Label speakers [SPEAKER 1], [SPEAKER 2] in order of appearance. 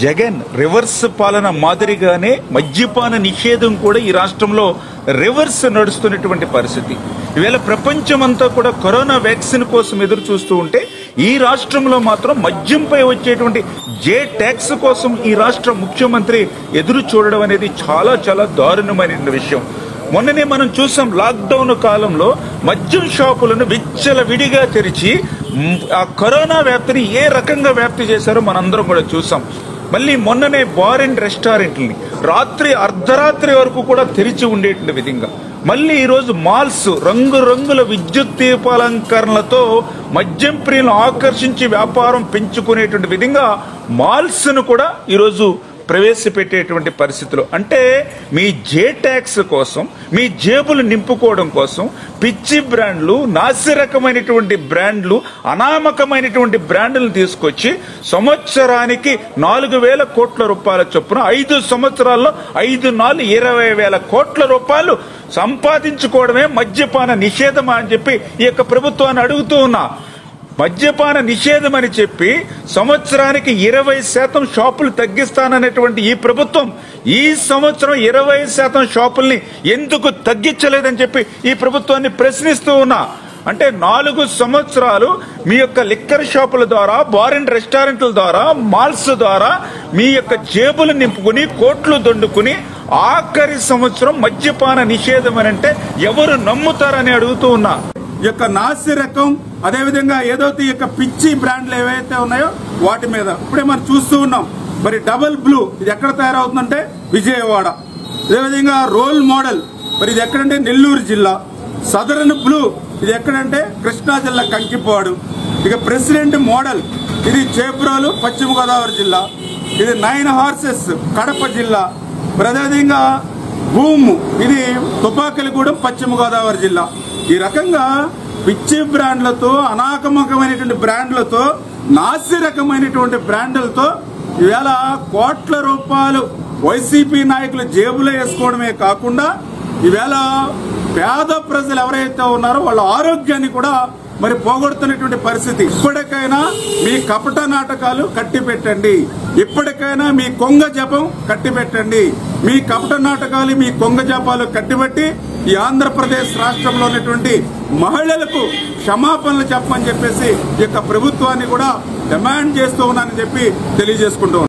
[SPEAKER 1] Jagan reverse పాలన మాదిరిగానే మద్యపాన నిషేధం కూడా ఈ రాష్ట్రంలో రివర్స్ నడుస్తున్నటువంటి పరిస్థితి ఈవేళ ప్రపంచమంతా కూడా కరోనా వ్యాక్సిన్ కోసం ఎదురు చూస్తూ ఉంటే ఈ రాష్ట్రంలో మాత్రం మద్యంపై వచ్చేటువంటి జే ట్యాక్స్ కోసం ఈ రాష్ట్ర ముఖ్యమంత్రి ఎదురు చూడడం అనేది చాలా చాలా దారుణమైన విషయం మొన్ననే మనం చూసాం లాక్డౌన్ కాలంలో మద్యం షాపులను విచ్చల విడిగా తెరిచి మ్, ఆ కరోనా వ్యాప్తిని ఏ రకంగా వ్యాప్తి చేశారో మనందరం కూడా చూసాం మళ్ళీ మొన్ననే బార్ అండ్ రెస్టారెంట్లని రాత్రి అర్ధరాత్రి వరకు కూడా తెరిచి ఉండేటువంటి విధంగా మళ్ళీ ఈరోజు మాల్స్ రంగురంగుల విద్యుత్ దీపాలంకరణలతో మద్యం ప్రియులను ఆకర్షించి వ్యాపారం పెంచుకునేటువంటి విధంగా మాల్స్ ను కూడా ఈరోజు ప్రవేశపెట్టేటువంటి పరిస్థితులు అంటే మీ జే ట్యాక్స్ కోసం మీ జేబులు నింపుకోవడం కోసం పిచ్చి బ్రాండ్లు నాసిరకమైనటువంటి బ్రాండ్లు అనామకమైనటువంటి బ్రాండ్లు తీసుకొచ్చి సంవత్సరానికి నాలుగు వేల కోట్ల రూపాయల చొప్పున ఐదు సంవత్సరాల్లో ఐదు నాలుగు ఇరవై వేల కోట్ల రూపాయలు సంపాదించుకోవడమే మద్యపాన నిషేధమా అని చెప్పి ఈ యొక్క ప్రభుత్వాన్ని అడుగుతూ ఉన్నా మద్యపాన నిషేధం అని చెప్పి సంవత్సరానికి ఇరవై శాతం షాపులు తగ్గిస్తాననేటువంటి ఈ ప్రభుత్వం ఈ సంవత్సరం ఇరవై శాతం షాపుల్ని ఎందుకు తగ్గించలేదని చెప్పి ఈ ప్రభుత్వాన్ని ప్రశ్నిస్తూ ఉన్నా అంటే నాలుగు సంవత్సరాలు మీ యొక్క లిక్కర్ షాపుల ద్వారా బార్ అండ్ రెస్టారెంట్ల ద్వారా మాల్స్ ద్వారా మీ యొక్క జేబులు నింపుకుని కోట్లు దొండుకుని ఆఖరి సంవత్సరం మద్యపాన నిషేధం అని అంటే ఎవరు నమ్ముతారని అడుగుతూ ఉన్నా
[SPEAKER 2] ఈ యొక్క నాసి రకం అదేవిధంగా ఏదైతే ఈ యొక్క పిచ్చి బ్రాండ్లు ఏవైతే ఉన్నాయో వాటి మీద ఇప్పుడే మనం చూస్తూ ఉన్నాం మరి డబుల్ బ్లూ ఇది ఎక్కడ తయారవుతుందంటే విజయవాడ అదేవిధంగా రోల్ మోడల్ మరి ఇది ఎక్కడంటే నెల్లూరు జిల్లా సదరన్ బ్లూ ఇది ఎక్కడంటే కృష్ణా జిల్లా కంకిపాడు ఇక ప్రెసిడెంట్ మోడల్ ఇది చేబ్రోలు పశ్చిమ గోదావరి జిల్లా ఇది నైన్ హార్సెస్ కడప జిల్లా మరి అదేవిధంగా భూము ఇది తుపాకలిగూడెం పశ్చిమ గోదావరి జిల్లా ఈ రకంగా పిచ్చి బ్రాండ్లతో అనాకమకమైనటువంటి బ్రాండ్లతో నాసి రకమైనటువంటి బ్రాండ్లతో ఈవేళ కోట్ల రూపాయలు వైసీపీ నాయకులు జేబులో వేసుకోవడమే కాకుండా ఈవేళ పేద ప్రజలు ఎవరైతే ఉన్నారో వాళ్ళ ఆరోగ్యాన్ని కూడా మరి పోగొడుతున్నటువంటి పరిస్థితి ఇప్పటికైనా మీ కపట నాటకాలు కట్టి పెట్టండి ఇప్పటికైనా మీ కొంగ జపం కట్టి పెట్టండి మీ కపట నాటకాలు మీ కొంగ జపాలు కట్టిబట్టి ఈ ఆంధ్రప్రదేశ్ రాష్ట్రంలో ఉన్నటువంటి మహిళలకు క్షమాపణలు చెప్పమని చెప్పేసి ఈ యొక్క ప్రభుత్వాన్ని కూడా డిమాండ్ చేస్తూ ఉన్నానని చెప్పి తెలియజేసుకుంటూ ఉన్నాను.